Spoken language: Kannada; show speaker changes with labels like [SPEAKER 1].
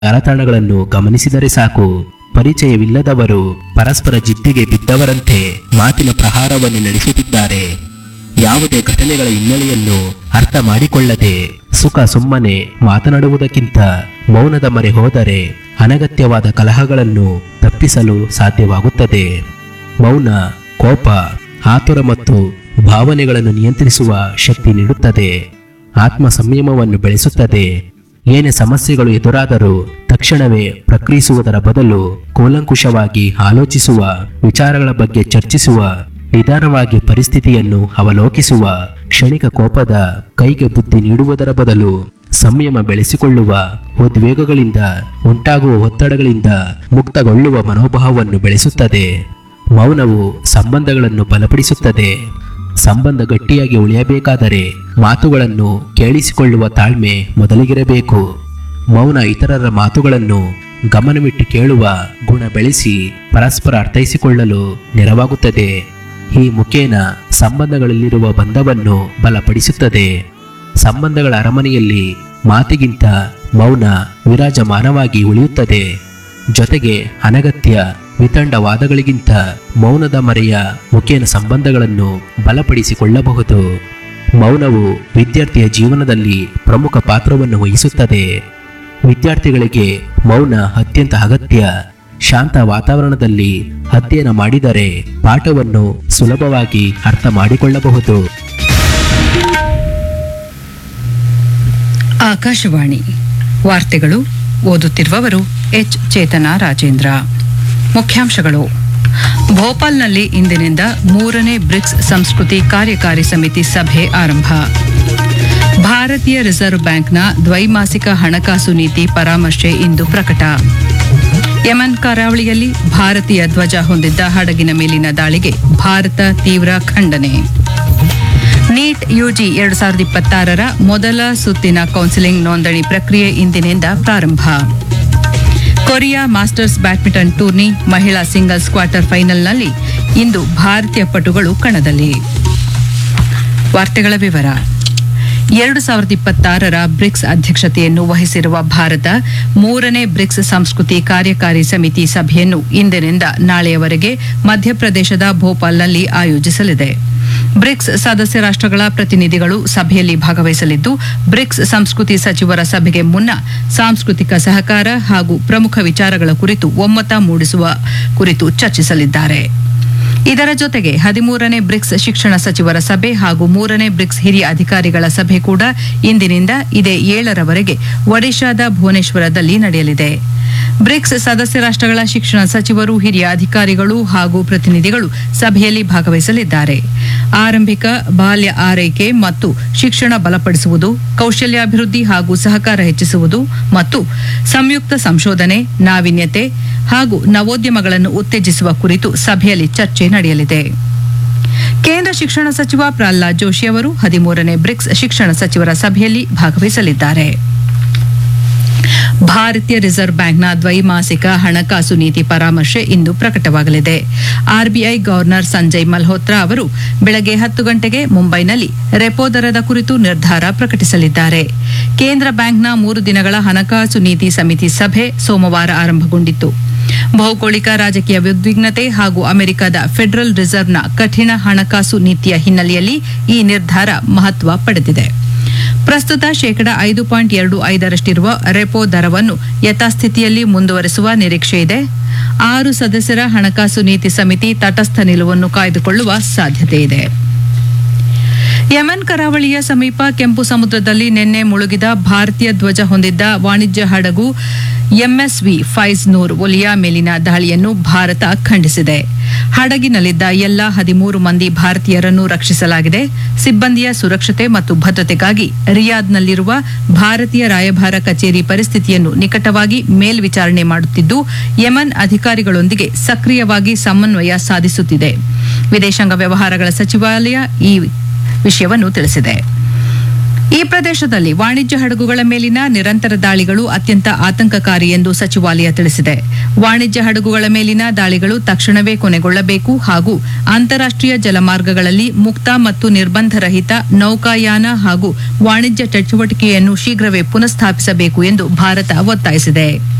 [SPEAKER 1] ಜಾಲತಾಣಗಳನ್ನು ಗಮನಿಸಿದರೆ ಸಾಕು ಪರಿಚಯವಿಲ್ಲದವರು ಪರಸ್ಪರ ಜಿದ್ದಿಗೆ ಬಿದ್ದವರಂತೆ ಮಾತಿನ ಪ್ರಹಾರವನ್ನು ನಡೆಸುತ್ತಿದ್ದಾರೆ ಯಾವುದೇ ಘಟನೆಗಳ ಹಿನ್ನೆಲೆಯನ್ನು ಅರ್ಥ ಮಾಡಿಕೊಳ್ಳದೆ ಸುಖ ಸುಮ್ಮನೆ ಮಾತನಾಡುವುದಕ್ಕಿಂತ ಮೌನದ ಮೊರೆ ಹೋದರೆ ಅನಗತ್ಯವಾದ ಕಲಹಗಳನ್ನು ತಪ್ಪಿಸಲು ಸಾಧ್ಯವಾಗುತ್ತದೆ ಮೌನ ಕೋಪ ಆತುರ ಮತ್ತು ಭಾವನೆಗಳನ್ನು ನಿಯಂತ್ರಿಸುವ ಶಕ್ತಿ ನೀಡುತ್ತದೆ ಆತ್ಮ ಸಂಯಮವನ್ನು ಬೆಳೆಸುತ್ತದೆ ಏನೇ ಸಮಸ್ಯೆಗಳು ಎದುರಾದರೂ ತಕ್ಷಣವೇ ಪ್ರಕ್ರಿಯಿಸುವುದರ ಬದಲು ಕೂಲಂಕುಷವಾಗಿ ಆಲೋಚಿಸುವ ವಿಚಾರಗಳ ಬಗ್ಗೆ ಚರ್ಚಿಸುವ ನಿಧಾನವಾಗಿ ಪರಿಸ್ಥಿತಿಯನ್ನು ಅವಲೋಕಿಸುವ ಕ್ಷಣಿಕ ಕೋಪದ ಕೈಗೆ ಬುದ್ಧಿ ನೀಡುವುದರ ಬದಲು ಸಂಯಮ ಬೆಳೆಸಿಕೊಳ್ಳುವ ಉದ್ವೇಗಗಳಿಂದ ಉಂಟಾಗುವ ಒತ್ತಡಗಳಿಂದ ಮುಕ್ತಗೊಳ್ಳುವ ಮನೋಭಾವವನ್ನು ಬೆಳೆಸುತ್ತದೆ ಮೌನವು ಸಂಬಂಧಗಳನ್ನು ಬಲಪಡಿಸುತ್ತದೆ ಸಂಬಂಧ ಗಟ್ಟಿಯಾಗಿ ಉಳಿಯಬೇಕಾದರೆ ಮಾತುಗಳನ್ನು ಕೇಳಿಸಿಕೊಳ್ಳುವ ತಾಳ್ಮೆ ಮೊದಲಿಗಿರಬೇಕು ಮೌನ ಇತರರ ಮಾತುಗಳನ್ನು ಗಮನವಿಟ್ಟು ಕೇಳುವ ಗುಣ ಬೆಳೆಸಿ ಪರಸ್ಪರ ಅರ್ಥೈಸಿಕೊಳ್ಳಲು ನೆರವಾಗುತ್ತದೆ ಈ ಮುಖೇನ ಸಂಬಂಧಗಳಲ್ಲಿರುವ ಬಂಧವನ್ನು ಬಲಪಡಿಸುತ್ತದೆ ಸಂಬಂಧಗಳ ಅರಮನೆಯಲ್ಲಿ ಮಾತಿಗಿಂತ ಮೌನ ವಿರಾಜಮಾನವಾಗಿ ಉಳಿಯುತ್ತದೆ ಜೊತೆಗೆ ಅನಗತ್ಯ ವಿತಂಡವಾದಗಳಿಗಿಂತ ಮೌನದ ಮರೆಯ ಮುಖೇನ ಸಂಬಂಧಗಳನ್ನು ಬಲಪಡಿಸಿಕೊಳ್ಳಬಹುದು ಮೌನವು ವಿದ್ಯಾರ್ಥಿಯ ಜೀವನದಲ್ಲಿ ಪ್ರಮುಖ ಪಾತ್ರವನ್ನು ವಹಿಸುತ್ತದೆ ವಿದ್ಯಾರ್ಥಿಗಳಿಗೆ ಮೌನ ಅತ್ಯಂತ ಅಗತ್ಯ ಶಾಂತ ವಾತಾವರಣದಲ್ಲಿ ಅಧ್ಯಯನ ಮಾಡಿದರೆ ಪಾಠವನ್ನು ಸುಲಭವಾಗಿ ಅರ್ಥ ಮಾಡಿಕೊಳ್ಳಬಹುದು
[SPEAKER 2] ಆಕಾಶವಾಣಿ ವಾರ್ತೆಗಳು ಓದುತ್ತಿರುವವರು ಎಚ್ ಚೇತನ ರಾಜೇಂದ್ರ ಮುಖ್ಯಾಂಶಗಳು ಭೋಪಾಲ್ನಲ್ಲಿ ಇಂದಿನಿಂದ ಮೂರನೇ ಬ್ರಿಕ್ಸ್ ಸಂಸ್ಕೃತಿ ಕಾರ್ಯಕಾರಿ ಸಮಿತಿ ಸಭೆ ಆರಂಭ ಭಾರತೀಯ ರಿಸರ್ವ್ ಬ್ಯಾಂಕ್ನ ದ್ವೈಮಾಸಿಕ ಹಣಕಾಸು ನೀತಿ ಪರಾಮರ್ಶೆ ಇಂದು ಪ್ರಕಟ ಯಮನ್ ಕರಾವಳಿಯಲ್ಲಿ ಭಾರತೀಯ ಧ್ವಜ ಹೊಂದಿದ್ದ ಹಡಗಿನ ಮೇಲಿನ ದಾಳಿಗೆ ಭಾರತ ತೀವ್ರ ಖಂಡನೆ ನೀಟ್ ಯುಜಿ ಎರಡು ಸಾವಿರದ ಇಪ್ಪತ್ತಾರರ ಮೊದಲ ಸುತ್ತಿನ ಕೌನ್ಸಿಲಿಂಗ್ ನೋಂದಣಿ ಪ್ರಕ್ರಿಯೆ ಇಂದಿನಿಂದ ಪ್ರಾರಂಭ ಕೊರಿಯಾ ಮಾಸ್ಟರ್ಸ್ ಬ್ಯಾಡ್ಮಿಂಟನ್ ಟೂರ್ನಿ ಮಹಿಳಾ ಸಿಂಗಲ್ಸ್ ಕ್ವಾರ್ಟರ್ ಫೈನಲ್ನಲ್ಲಿ ಇಂದು ಭಾರತೀಯ ಪಟುಗಳು ಕಣದಲ್ಲಿ ವಾರ್ತೆಗಳ ವಿವರ ಎರಡು ಸಾವಿರದ ಇಪ್ಪತ್ತಾರರ ಬ್ರಿಕ್ಸ್ ಅಧ್ಯಕ್ಷತೆಯನ್ನು ವಹಿಸಿರುವ ಭಾರತ ಮೂರನೇ ಬ್ರಿಕ್ಸ್ ಸಂಸ್ಕೃತಿ ಕಾರ್ಯಕಾರಿ ಸಮಿತಿ ಸಭೆಯನ್ನು ಇಂದಿನಿಂದ ನಾಳೆಯವರೆಗೆ ಮಧ್ಯಪ್ರದೇಶದ ಭೋಪಾಲ್ನಲ್ಲಿ ಆಯೋಜಿಸಲಿದೆ ಬ್ರಿಕ್ಸ್ ಸದಸ್ಯ ರಾಷ್ಟ್ರಗಳ ಪ್ರತಿನಿಧಿಗಳು ಸಭೆಯಲ್ಲಿ ಭಾಗವಹಿಸಲಿದ್ದು ಬ್ರಿಕ್ಸ್ ಸಂಸ್ಕೃತಿ ಸಚಿವರ ಸಭೆಗೆ ಮುನ್ನ ಸಾಂಸ್ಕೃತಿಕ ಸಹಕಾರ ಹಾಗೂ ಪ್ರಮುಖ ವಿಚಾರಗಳ ಕುರಿತು ಒಮ್ಮತ ಮೂಡಿಸುವ ಕುರಿತು ಚರ್ಚಿಸಲಿದ್ದಾರೆ ಇದರ ಜೊತೆಗೆ ಹದಿಮೂರನೇ ಬ್ರಿಕ್ಸ್ ಶಿಕ್ಷಣ ಸಚಿವರ ಸಭೆ ಹಾಗೂ ಮೂರನೇ ಬ್ರಿಕ್ಸ್ ಹಿರಿಯ ಅಧಿಕಾರಿಗಳ ಸಭೆ ಕೂಡ ಇಂದಿನಿಂದ ಇದೇ ಏಳರವರೆಗೆ ಒಡಿಶಾದ ಭುವನೇಶ್ವರದಲ್ಲಿ ನಡೆಯಲಿದೆ ಬ್ರಿಕ್ಸ್ ಸದಸ್ಯ ರಾಷ್ಟ್ರಗಳ ಶಿಕ್ಷಣ ಸಚಿವರು ಹಿರಿಯ ಅಧಿಕಾರಿಗಳು ಹಾಗೂ ಪ್ರತಿನಿಧಿಗಳು ಸಭೆಯಲ್ಲಿ ಭಾಗವಹಿಸಲಿದ್ದಾರೆ ಆರಂಭಿಕ ಬಾಲ್ಯ ಆರೈಕೆ ಮತ್ತು ಶಿಕ್ಷಣ ಬಲಪಡಿಸುವುದು ಕೌಶಲ್ಯಾಭಿವೃದ್ಧಿ ಹಾಗೂ ಸಹಕಾರ ಹೆಚ್ಚಿಸುವುದು ಮತ್ತು ಸಂಯುಕ್ತ ಸಂಶೋಧನೆ ನಾವೀನ್ಯತೆ ಹಾಗೂ ನವೋದ್ಯಮಗಳನ್ನು ಉತ್ತೇಜಿಸುವ ಕುರಿತು ಸಭೆಯಲ್ಲಿ ಚರ್ಚೆ ನಡೆಯಲಿದೆ ಕೇಂದ್ರ ಶಿಕ್ಷಣ ಸಚಿವ ಪ್ರಹ್ಲಾದ್ ಜೋಶಿ ಅವರು ಹದಿಮೂರನೇ ಬ್ರಿಕ್ಸ್ ಶಿಕ್ಷಣ ಸಚಿವರ ಸಭೆಯಲ್ಲಿ ಭಾಗವಹಿಸಲಿದ್ದಾರೆ ಭಾರತೀಯ ರಿಸರ್ವ್ ಬ್ಯಾಂಕ್ನ ದ್ವೈಮಾಸಿಕ ಹಣಕಾಸು ನೀತಿ ಪರಾಮರ್ಶೆ ಇಂದು ಪ್ರಕಟವಾಗಲಿದೆ ಆರ್ಬಿಐ ಗವರ್ನರ್ ಸಂಜಯ್ ಮಲ್ಹೋತ್ರಾ ಅವರು ಬೆಳಗ್ಗೆ ಹತ್ತು ಗಂಟೆಗೆ ಮುಂಬೈನಲ್ಲಿ ರೆಪೋ ದರದ ಕುರಿತು ನಿರ್ಧಾರ ಪ್ರಕಟಿಸಲಿದ್ದಾರೆ ಕೇಂದ್ರ ಬ್ಯಾಂಕ್ನ ಮೂರು ದಿನಗಳ ಹಣಕಾಸು ನೀತಿ ಸಮಿತಿ ಸಭೆ ಸೋಮವಾರ ಆರಂಭಗೊಂಡಿತ್ತು ಭೌಗೋಳಿಕ ರಾಜಕೀಯ ಉದ್ವಿಗ್ನತೆ ಹಾಗೂ ಅಮೆರಿಕದ ಫೆಡರಲ್ ರಿಸರ್ವ್ನ ಕಠಿಣ ಹಣಕಾಸು ನೀತಿಯ ಹಿನ್ನೆಲೆಯಲ್ಲಿ ಈ ನಿರ್ಧಾರ ಮಹತ್ವ ಪಡೆದಿದೆ ಪ್ರಸ್ತುತ ಶೇಕಡ ಐದು ಪಾಯಿಂಟ್ ಎರಡು ಐದರಷ್ಟಿರುವ ರೆಪೋ ದರವನ್ನು ಯಥಾಸ್ಥಿತಿಯಲ್ಲಿ ಮುಂದುವರೆಸುವ ನಿರೀಕ್ಷೆ ಇದೆ ಆರು ಸದಸ್ಯರ ಹಣಕಾಸು ನೀತಿ ಸಮಿತಿ ತಟಸ್ಥ ನಿಲುವನ್ನು ಕಾಯ್ದುಕೊಳ್ಳುವ ಸಾಧ್ಯತೆ ಇದೆ ಯಮನ್ ಕರಾವಳಿಯ ಸಮೀಪ ಕೆಂಪು ಸಮುದ್ರದಲ್ಲಿ ನಿನ್ನೆ ಮುಳುಗಿದ ಭಾರತೀಯ ಧ್ವಜ ಹೊಂದಿದ್ದ ವಾಣಿಜ್ಯ ಹಡಗು ಎಂಎಸ್ವಿ ಫೈಜ್ ನೂರ್ ಒಲಿಯಾ ಮೇಲಿನ ದಾಳಿಯನ್ನು ಭಾರತ ಖಂಡಿಸಿದೆ ಹಡಗಿನಲ್ಲಿದ್ದ ಎಲ್ಲಾ ಹದಿಮೂರು ಮಂದಿ ಭಾರತೀಯರನ್ನು ರಕ್ಷಿಸಲಾಗಿದೆ ಸಿಬ್ಬಂದಿಯ ಸುರಕ್ಷತೆ ಮತ್ತು ಭದ್ರತೆಗಾಗಿ ರಿಯಾದ್ನಲ್ಲಿರುವ ಭಾರತೀಯ ರಾಯಭಾರ ಕಚೇರಿ ಪರಿಸ್ಥಿತಿಯನ್ನು ನಿಕಟವಾಗಿ ಮೇಲ್ವಿಚಾರಣೆ ಮಾಡುತ್ತಿದ್ದು ಯಮನ್ ಅಧಿಕಾರಿಗಳೊಂದಿಗೆ ಸಕ್ರಿಯವಾಗಿ ಸಮನ್ವಯ ಸಾಧಿಸುತ್ತಿದೆ ವಿದೇಶಾಂಗ ವ್ಯವಹಾರಗಳ ಸಚಿವಾಲಯ ಈ ವಿಷಯವನ್ನು ತಿಳಿಸಿದೆ ಈ ಪ್ರದೇಶದಲ್ಲಿ ವಾಣಿಜ್ಯ ಹಡಗುಗಳ ಮೇಲಿನ ನಿರಂತರ ದಾಳಿಗಳು ಅತ್ಯಂತ ಆತಂಕಕಾರಿ ಎಂದು ಸಚಿವಾಲಯ ತಿಳಿಸಿದೆ ವಾಣಿಜ್ಯ ಹಡಗುಗಳ ಮೇಲಿನ ದಾಳಿಗಳು ತಕ್ಷಣವೇ ಕೊನೆಗೊಳ್ಳಬೇಕು ಹಾಗೂ ಅಂತಾರಾಷ್ಟೀಯ ಜಲಮಾರ್ಗಗಳಲ್ಲಿ ಮುಕ್ತ ಮತ್ತು ನಿರ್ಬಂಧರಹಿತ ನೌಕಾಯಾನ ಹಾಗೂ ವಾಣಿಜ್ಯ ಚಟುವಟಿಕೆಯನ್ನು ಶೀಘ್ರವೇ ಪುನಃಸ್ಥಾಪಿಸಬೇಕು ಎಂದು ಭಾರತ ಒತ್ತಾಯಿಸಿದೆ